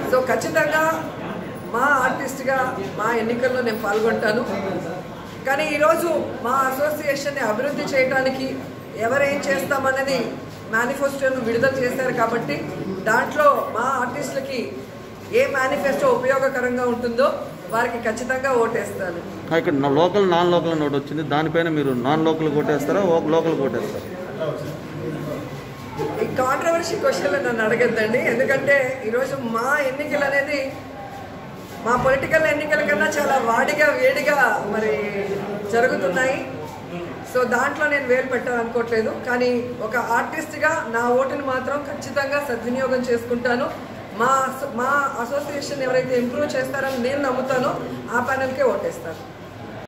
so ఖచ్చితంగా మా ఆర్టిస్ట్గా మా ఎన్నికల్లో నేను పాల్గొంటాను కానీ ఈరోజు మా అసోసియేషన్ని అభివృద్ధి చేయడానికి ఎవరేం చేస్తామన్నది మేనిఫెస్టోను విడుదల చేశారు కాబట్టి దాంట్లో మా ఆర్టిస్టులకి ఏ మేనిఫెస్టో ఉపయోగకరంగా ఉంటుందో వారికి ఖచ్చితంగా ఓటేస్తాను ఆ, ఇక్కడ నా లోకల్ నాన్ లోకల్ నోట్ వచ్చింది దానిపైన మీరు నాన్ లోకల్ కొట్టేస్తారా ఓ- లోకల్ కొట్టేస్తారా ఈ కాంట్రవర్షీ క్వశ్చన్లు నన్ను అడగద్దండి ఎందుకంటే ఈరోజు మా ఎన్నికలు అనేది మా పొలిటికల్ ఎన్నికల కన్నా చాలా వాడిగా వేడిగా మరి జరుగుతున్నాయి సో దాంట్లో నేను వేలు పెట్టాలనుకోవట్లేదు కానీ ఒక ఆర్టిస్ట్గా నా ఓటుని మాత్రం ఖచ్చితంగా సద్వినియోగం చేసుకుంటాను మా అసో- మా అసోసియేషన్ ఎవరైతే ఇంప్రూవ్ చేస్తారని నేను నమ్ముతానో ఆ ప్యానల్కే ఓటేస్తాను